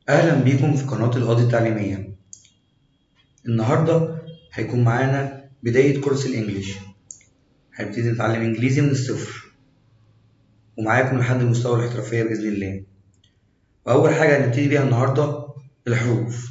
أهلا بيكم في قناة القاضي التعليمية النهاردة هيكون معانا بداية كورس الإنجليش هنبتدي نتعلم إنجليزي من الصفر ومعاكم لحد المستوى الاحترافية بإذن الله وأول حاجة هنبتدي بيها النهاردة الحروف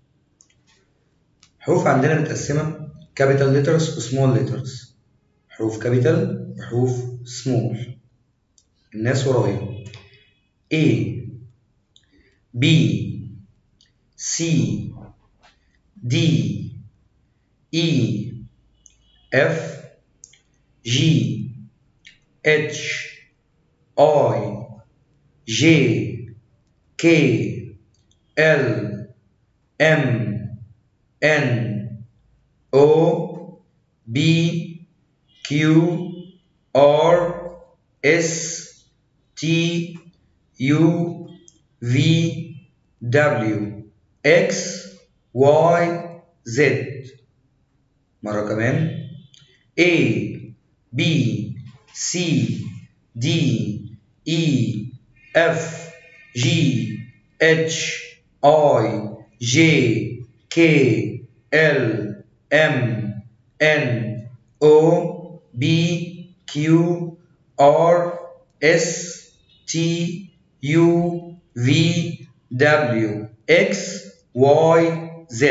حروف عندنا متقسمة capital letters و small letters حروف capital وحروف small الناس ورايا A B C D E F G H I J K L M N O B Q R S T U V W X Y Z مرة كمان A B C D E F G H I J K L M N O B Q R S T U V W X Y Z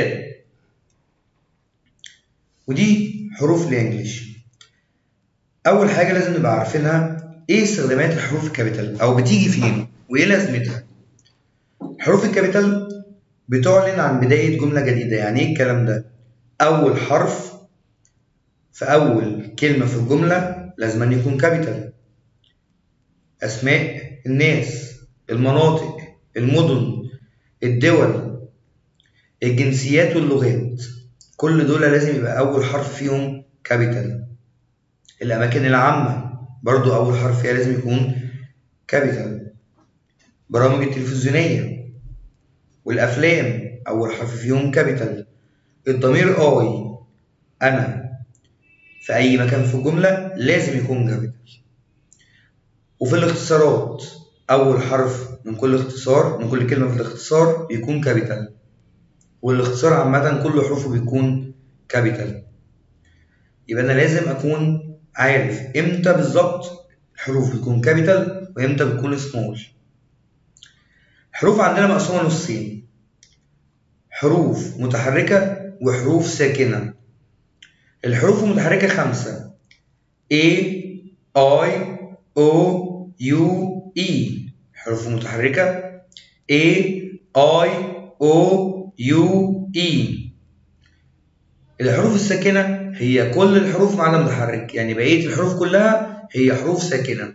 ودي حروف الانجليش اول حاجه لازم نبقى عارفينها ايه استخدامات الحروف الكابيتال او بتيجي فين وايه لازمتها حروف الكابيتال بتعلن عن بدايه جمله جديده يعني ايه الكلام ده اول حرف في اول كلمه في الجمله لازم أن يكون كابيتال اسماء الناس المناطق المدن الدول الجنسيات واللغات كل دول لازم يبقى أول حرف فيهم كابيتال الأماكن العامة برضو أول حرف فيها لازم يكون كابيتال برامج التلفزيونية والأفلام أول حرف فيهم كابيتال الضمير آي أنا في أي مكان في الجملة لازم يكون كابيتال وفي الاختصارات أول حرف من كل اختصار من كل كلمة في الاختصار بيكون كابيتال والاختصار عامة كل حروفه بيكون كابيتال يبقى أنا لازم أكون عارف إمتى بالظبط الحروف بتكون كابيتال وإمتى بتكون سمول حروف عندنا مقسومة نصين حروف متحركة وحروف ساكنة الحروف المتحركة خمسة A I O U E حروف متحركة A I O U E الحروف الساكنة هي كل الحروف ما عدا المتحرك يعني بقية الحروف كلها هي حروف ساكنة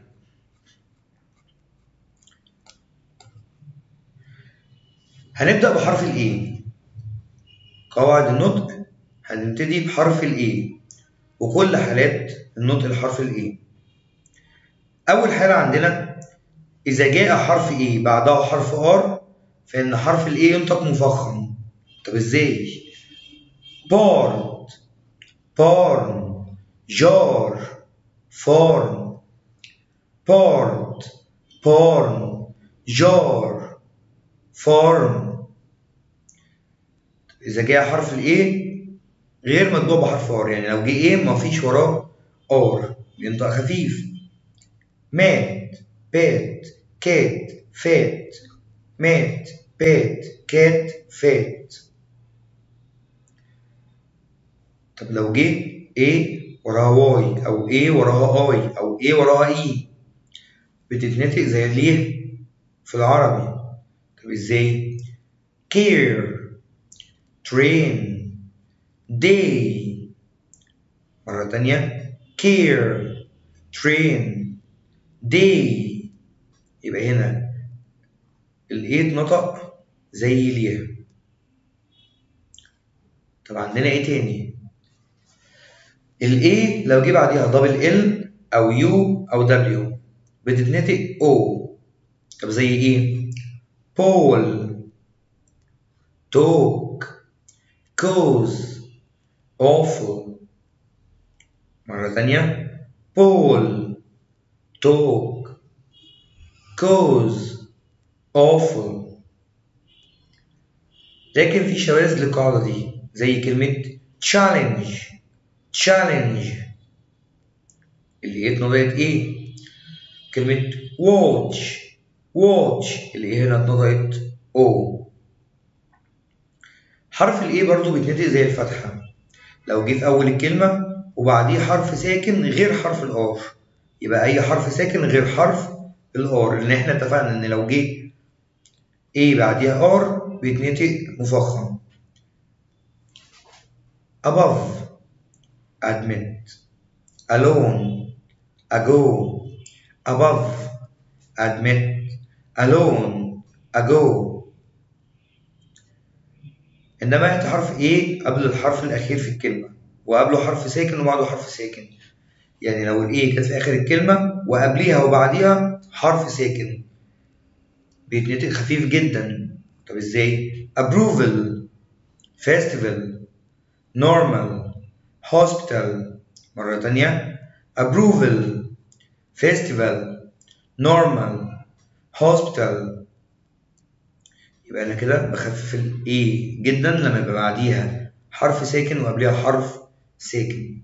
هنبدأ بحرف ال A قواعد النطق هنبتدي بحرف ال A وكل حالات النطق لحرف ال A أول حالة عندنا إذا جاء حرف A بعده حرف R فإن حرف ال A ينطق مفخم طب إزاي؟ بارد بارن جار فارن بارد بارن جار فارن إذا جاء حرف ال A غير مطبوع بحرف R يعني لو جه A مفيش وراه R بينطق خفيف مات بات كات فات مات بات كات فات طب لو جه A وراها واي أو A وراها I أو A وراها E بتتنطق زي ليه في العربي طب ازاي؟ care train day مرة تانية care train day يبقى هنا الايه اتنطق زي الياء طب عندنا ايه تاني الاي لو جه بعديها دبل ال او يو او دبليو بتتنطق او طب زي ايه بول توك كوز awful مرة تانية بول توك cause awful لكن في شواذ للقاعدة دي زي كلمة challenge challenge اللي هي اتنطقت ايه؟ كلمة watch watch اللي هي هنا اتنطقت o حرف الايه برضو بيتنطق زي الفتحة لو جه في أول الكلمة وبعديه حرف ساكن غير حرف الآر يبقى أي حرف ساكن غير حرف الآر لأن احنا اتفقنا إن لو جه A بعديها R بيتنطق مفخم above admit alone ago above admit alone ago عندما يأتي حرف A قبل الحرف الأخير في الكلمة وقبله حرف ساكن وبعده حرف ساكن يعني لو ال A كانت في آخر الكلمة وقبليها وبعديها حرف ساكن بيتنطق خفيف جدا طب ازاي؟ approval festival normal hospital مرة تانية approval festival normal hospital يبقى أنا كده بخفف ال A جدا لما يبقى بعديها حرف ساكن وقبليها حرف ساكن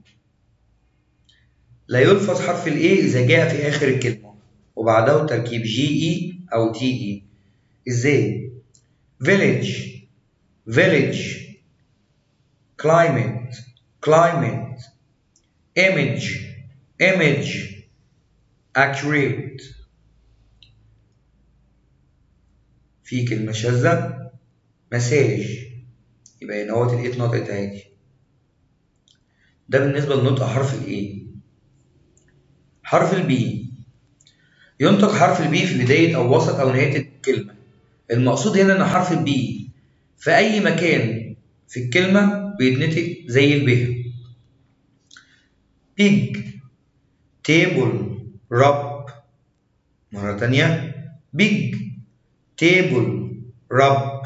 لا يلفظ حرف ال A إذا جاء في آخر الكلمة وبعده تركيب جي إي أو تي إي إزاي؟ village village climate climate image image accurate في كلمة شاذة مساج يبقى هنا اهوت الايه اتنطقت عادي ده بالنسبة لنطق حرف الايه حرف البي ينطق حرف البي في بداية أو وسط أو نهاية الكلمة المقصود هنا إن حرف البي في أي مكان في الكلمة بيتنطق زي الب big table rub مرة تانية big table rub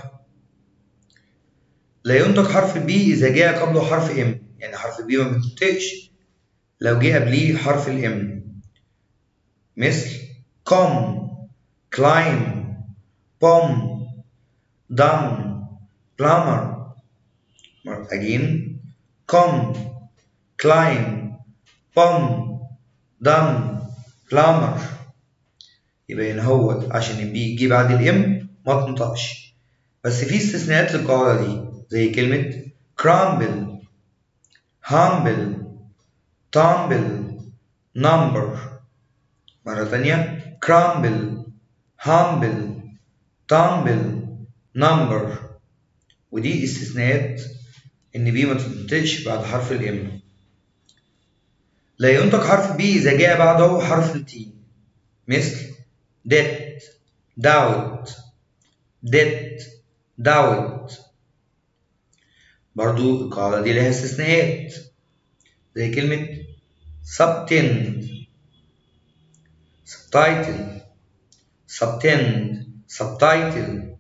لا ينطق حرف البي إذا جاء قبله حرف ام يعني حرف البي ما بيتنطقش لو جه قبليه حرف الام مثل come climb bomb dumb plumber again come climb bomb dumb plumber يبقى هنا هو عشان البي يجي بعد الام ما تنطقش بس في استثناءات للقاعدة دي زي كلمة crumble humble tumble number مرة تانية crumble humble tumble number ودي استثناءات ان بي ما تنطقش بعد حرف الام لا ينطق حرف بي اذا جاء بعده حرف التي مثل debt doubt debt doubt برضو القاعدة دي لها استثناءات زي كلمة subtend subtitle subtend subtitle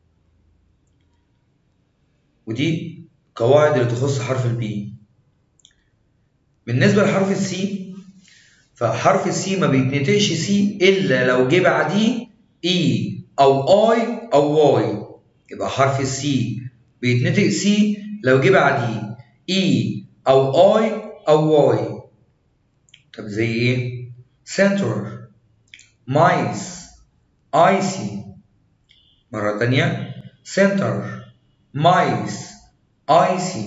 ودي قواعد اللي تخص حرف البي بالنسبة لحرف السي فحرف السي ما بيتنطقش سي إلا لو جه بعديه إي أو آي أو واي يبقى حرف السي بيتنطق سي لو جه بعديه إي أو آي أو واي طب زي إيه؟ center mice icy مرة تانية center mice icy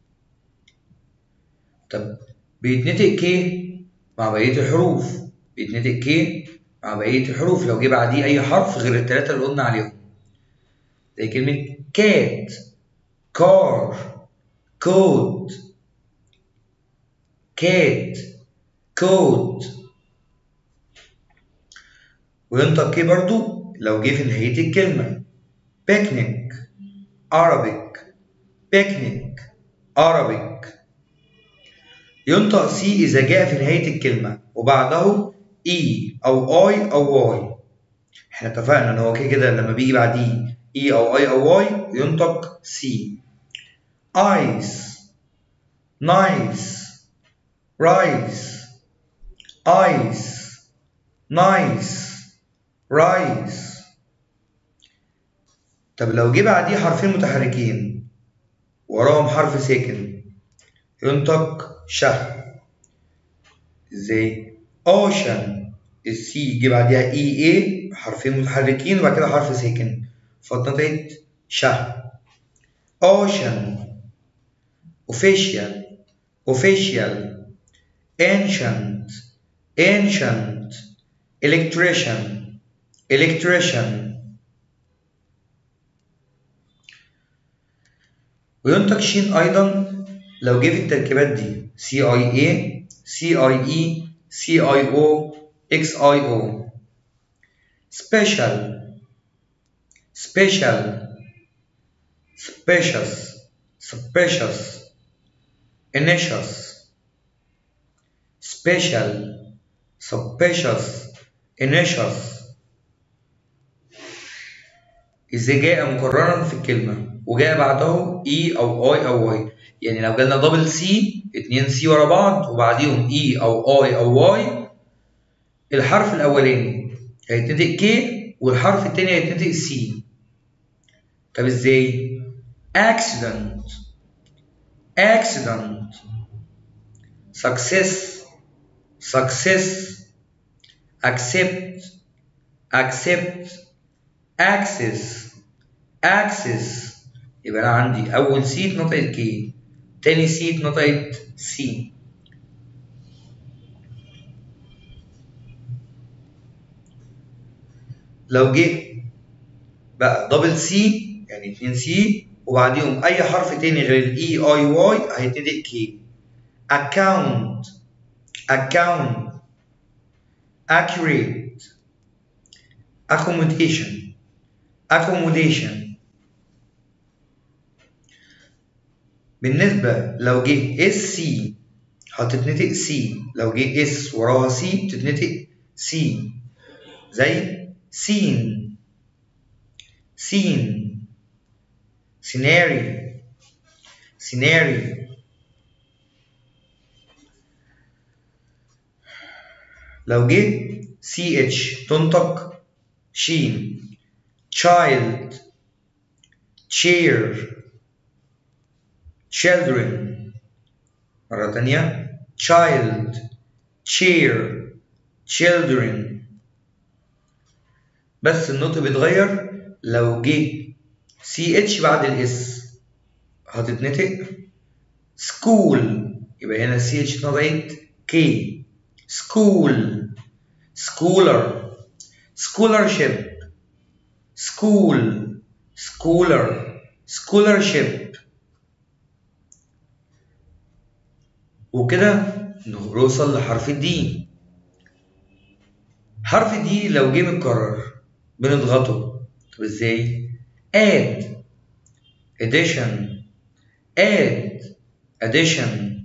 طب بيتنطق كي مع بقية الحروف بيتنطق كي مع بقية الحروف لو جه بعديه أي حرف غير التلاتة اللي قلنا عليهم زي كلمة cat car coat cat coat وينطق كي برضو لو جه في نهاية الكلمة picnic Arabic picnic Arabic ينطق سي إذا جاء في نهاية الكلمة وبعده إي أو آي أو واي احنا اتفقنا إن هو كده كده لما بيجي بعديه إي أو آي أو واي ينطق سي ice nice rice ice nice rice طب لو جه بعديه حرفين متحركين وراهم حرف ساكن ينطق شه ازاي اوشن السي جه بعديها اي اي حرفين متحركين وبعد كده حرف ساكن فاتنطقت شه اوشن official official ancient ancient electrician electrician وينطق شين أيضا لو جه في التركيبات دي سي اي اي سي اي اي سي اي او اكس اي او special special spacious spacious initious special spacious initious إذا جاء مكررا في الكلمة وجاء بعده اي او اي او واي يعني لو جالنا دبل سي اتنين سي ورا بعض وبعديهم اي او اي او واي الحرف الاولاني هيتنطق كي والحرف التاني هيتنطق سي طب ازاي accident accident success success accept accept access access يبقى انا عندي اول سي اتنطقت كي تاني سي اتنطقت سي لو جه بقى دبل سي يعني 2 سي وبعديهم اي حرف تاني غير الاي اي واي هيتنطق كي account account accurate accommodation accommodation بالنسبة لو جه اس سي هتتنطق سي لو جه اس وراها سي تتنطق سي زي سين سين سيناري سيناري لو جه سي اتش تنطق شين child chair children مرة تانية child chair children بس النطق بيتغير لو جه سي اتش بعد الاس هتتنطق سكول يبقى هنا سي اتش اتنطقت كي سكول سكولر scholarship school scholar scholarship وكده نوصل لحرف الدي حرف الدي لو جه متكرر بنضغطه طب ازاي add addition add addition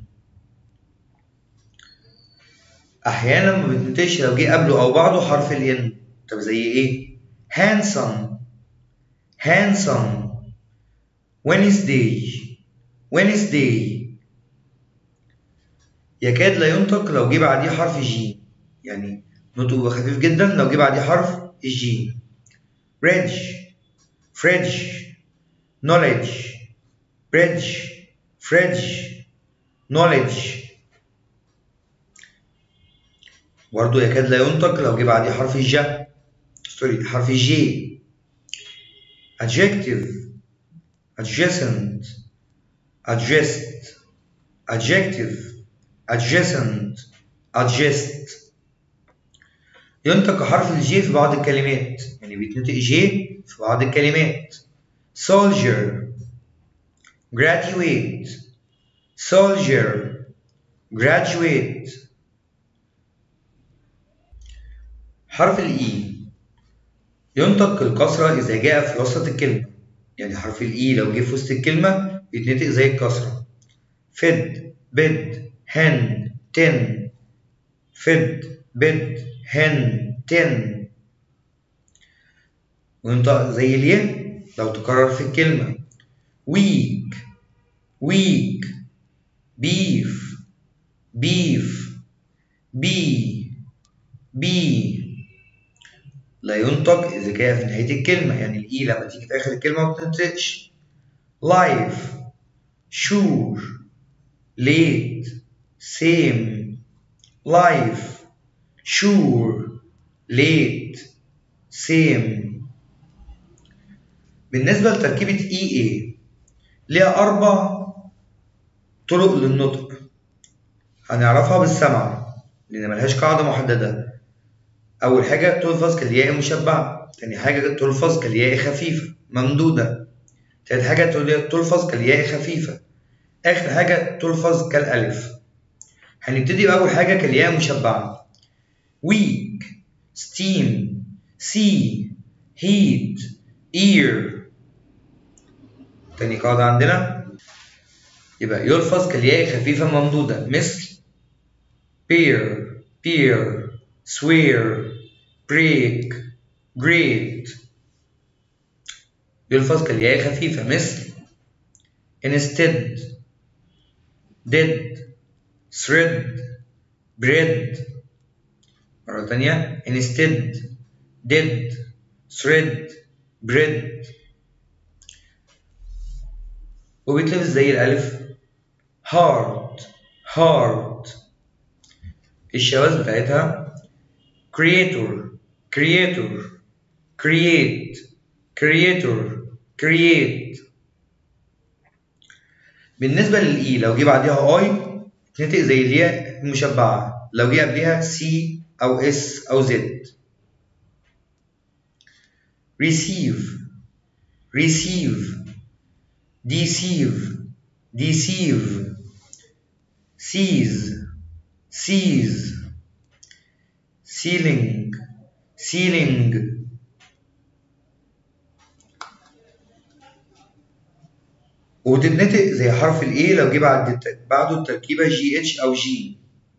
احيانا ما بتنتجش لو جه قبله او بعده حرف الين طب زي ايه handsome handsome Wednesday Wednesday يكاد لا ينطق لو جه بعديه حرف جي يعني نطقه خفيف جدا لو جه بعديه حرف الجي bridge fridge knowledge bridge fridge knowledge برضه يكاد لا ينطق لو جه بعديه حرف الجا سوري حرف الجي adjective adjacent adjust adjective adjacent adjust ينطق حرف الجي في بعض الكلمات يعني بيتنطق جي في بعض الكلمات soldier graduate soldier graduate حرف الاي ينطق الكسرة إذا جاء في وسط الكلمة يعني حرف الاي لو جه في وسط الكلمة بيتنطق زي الكسرة فد بد هن تن فد بد هن تن وينطق زي الياء لو تكرر في الكلمة week week beef beef bee bee لا ينطق إذا كان في نهاية الكلمة يعني الإي لما تيجي في آخر الكلمة ما بتنطقش life sure late same life sure late same بالنسبة لتركيبة EA ليها أربع طرق للنطق هنعرفها بالسمع لأن ملهاش قاعدة محددة أول حاجة تلفظ كالياء المشبعة تاني حاجة تلفظ كالياء خفيفة ممدودة تالت حاجة تلفظ كالياء خفيفة آخر حاجة تلفظ كالألف هنبتدي بأول حاجة كالياء مشبعة weak steam see heat ear تاني قاعدة عندنا يبقى يلفظ كالياء خفيفة ممدودة مثل peer peer swear break great يلفظ كالياء خفيفة مثل instead did thread bread مرة تانية instead did thread bread وبيتلبس زي الألف hard hard الشواذ بتاعتها creator creator create creator create بالنسبة للإي لو جه بعديها أي تنطق زي الياء المشبعة لو جه قبلها سي أو اس أو زد receive receive deceive deceive seize seize ceiling ceiling وتتنطق زي حرف الاي لو جه بعد بعده التركيبة جي اتش أو جي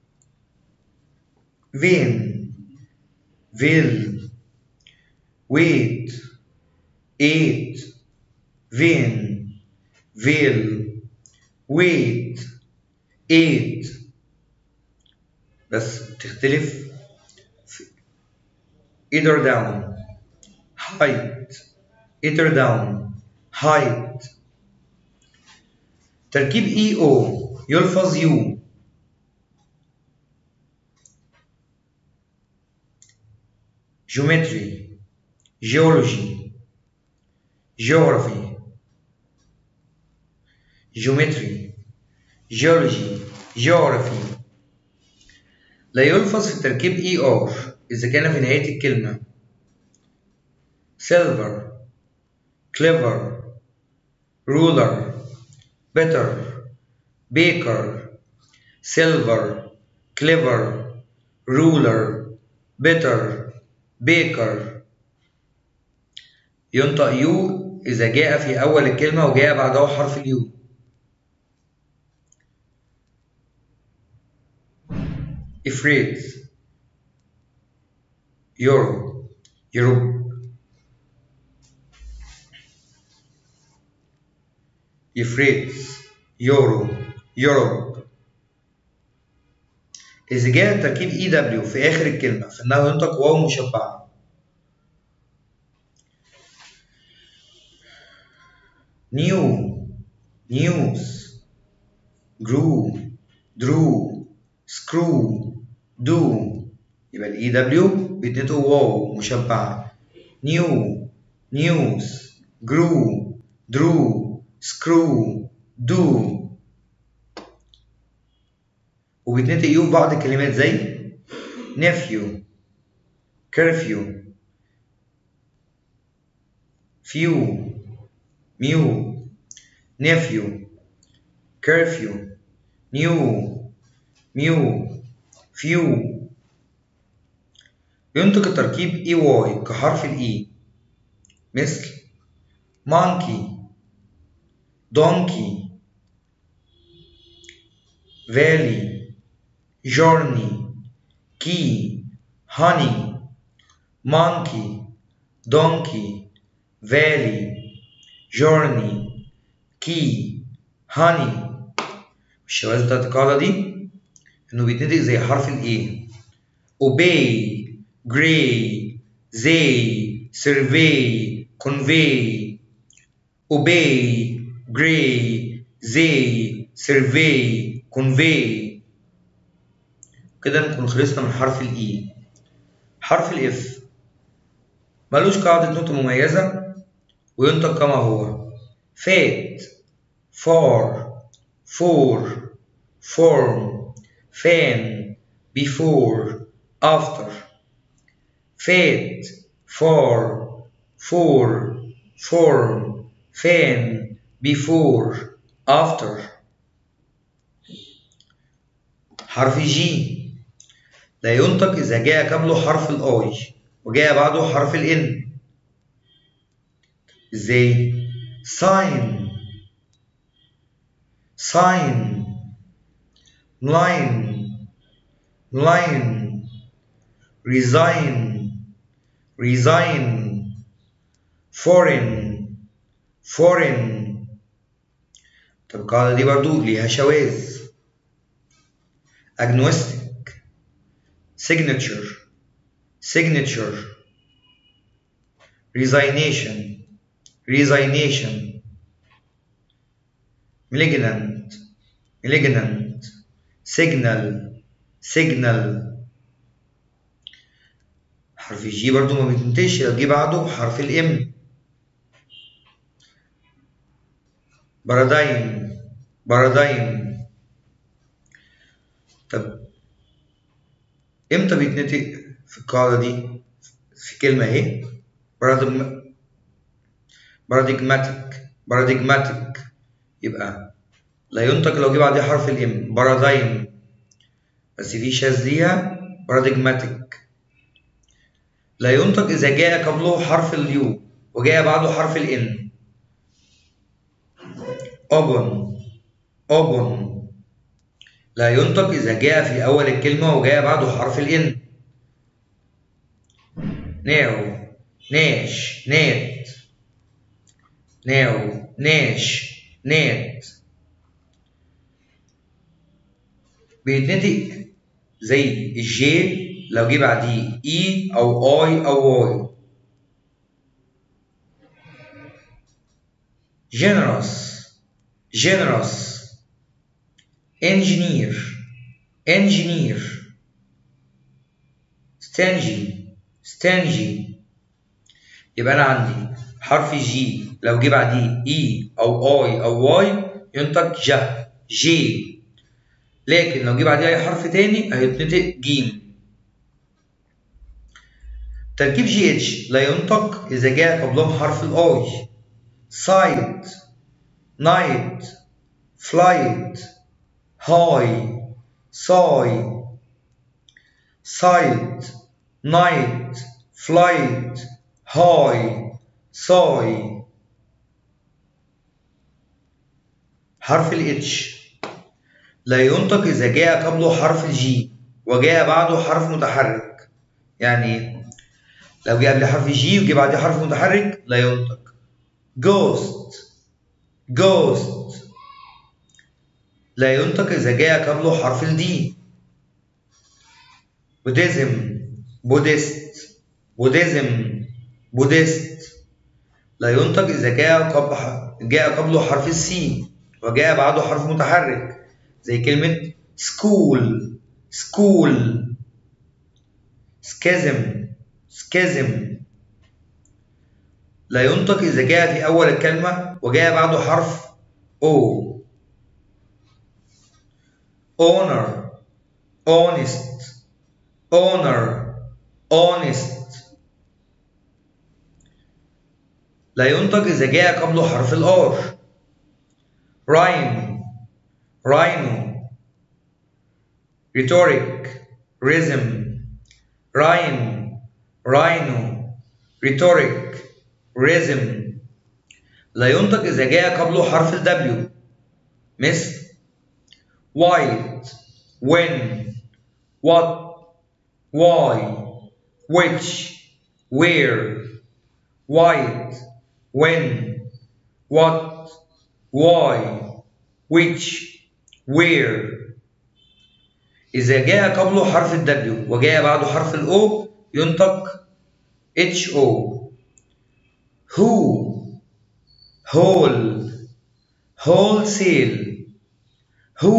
فين فيل wait eight vein veil wait eight بس تختلف either down height either down height تركيب اي او يلفظ يو geometry geology geography geometry geology geography لا يلفظ في التركيب اي ار اذا كان في نهايه الكلمه silver clever ruler better baker silver clever ruler better baker ينطق يو إذا جاء في أول الكلمة وجاء بعده حرف اليو إفريت يورو يوروب إفريت يورو يوروب إذا جاء تركيب إي دبليو في آخر الكلمة فإنه ينطق واو مشبعة new news grew drew screw do يبقى الاي دبليو بيتنطقوا واو مشبعة new news grew drew screw do وبيتنطق يو في بعض الكلمات زي nephew curfew few mew nephew curfew new mew few ينطق التركيب اي واي كحرف الاي مثل monkey donkey valley journey key honey monkey donkey valley journey key honey الشواذ بتاعت القاعدة دي إنه بيتنطق زي حرف الإيه obey gray they survey convey obey gray they survey convey كده نكون خلصنا من حرف الاي حرف الاف ملوش قاعدة نطق مميزة وينطق كما هو fat for for form fan before after fat for for form fan before after حرف جي لا ينطق إذا جاء قبله حرف الآي وجاء بعده حرف الإن إزاي؟ sign sign line line resign resign foreign foreign طب القاعدة دي برضو ليها شواذ agnostic signature signature resignation resignation malignant malignant signal signal حرف الجي برضو ما بيتنتش يجي بعده حرف الام بارادايم بارادايم طب امتى بيتنطق في القاعدة دي في كلمة اهي بارادم باراديجماتيك باراديجماتيك يبقى لا ينطق لو جه بعديه حرف الام بارادايم بس في شاذ ليها باراديجماتيك لا ينطق إذا جاء قبله حرف اليو وجاء بعده حرف الإن أوبن أوبن لا ينطق إذا جاء في أول الكلمة وجاء بعده حرف الإن ناو ناش نات ناو ناش نات بيتنطق زي الجي لو جه بعديه اي او اي او واي generous generous engineer engineer stingy stingy يبقى انا عندي حرف جي لو جه بعديه اي او اي او واي ينطق ج جي لكن لو جه بعديه اي حرف تاني هيتنطق جيم تركيب جي اتش لا ينطق إذا جاء قبلهم حرف الآي سايد نايت فلايت هاي ساي سايد نايت فلايت هاي ساي حرف الاتش لا ينطق إذا جاء قبله حرف الجي وجاء بعده حرف متحرك يعني لو جه قبل حرف جي وجه بعديه حرف متحرك لا ينطق ghost ghost لا ينطق إذا جاء قبله حرف الدي بوديزم بوديست بوديزم بوديست لا ينطق إذا جاء قبل جاء قبله حرف السي وجاء بعده حرف متحرك زي كلمة school school schism schism لا ينطق إذا جاء في أول الكلمة وجاء بعده حرف O honor honest honor honest لا ينطق إذا جاء قبله حرف الآر rhyme rhino rhetoric rhythm rhyme rhino rhetoric rhythm لا ينطق إذا جاء قبله حرف ال W مثل white when what why which where white when what why which where إذا جاء قبله حرف ال W وجاء بعده حرف ال O ينطق H O who whole wholesale who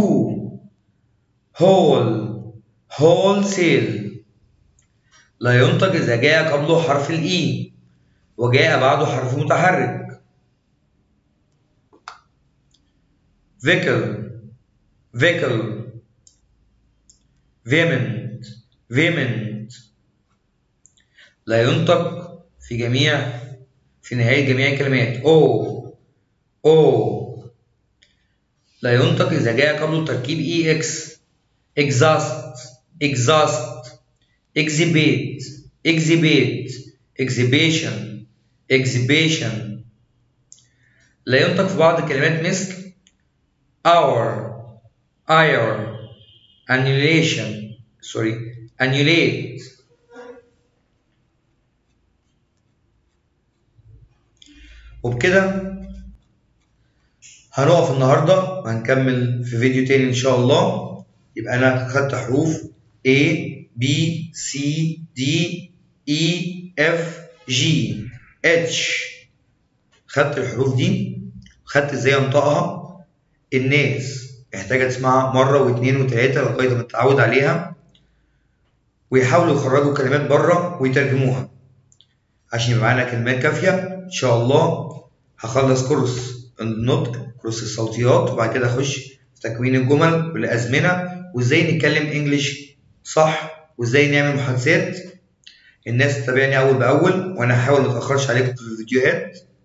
whole wholesale لا ينطق إذا جاء قبله حرف الإي وجاء بعده حرف متحرك vehicle vehicle vehement vehement لا ينطق في جميع في نهاية جميع الكلمات او او لا ينطق إذا جاء قبله تركيب اي اكس exhaust exhaust exhibit exhibit exhibition exhibition لا ينطق في بعض الكلمات مثل hour ire annulation sorry annulate وبكده هنقف النهارده وهنكمل في فيديو تاني ان شاء الله يبقى انا خدت حروف A B C D E F G H خدت الحروف دي خدت ازاي انطقها الناس محتاجه تسمعها مره واثنين وثلاثه لغايه ما تتعود عليها ويحاولوا يخرجوا كلمات بره ويترجموها عشان يبقى معانا كلمات كافيه ان شاء الله هخلص كورس النطق كورس الصوتيات وبعد كده اخش في تكوين الجمل والازمنه وازاي نتكلم انجليش صح وازاي نعمل محادثات الناس تتابعني اول باول وانا هحاول ما اتاخرش عليكم في الفيديوهات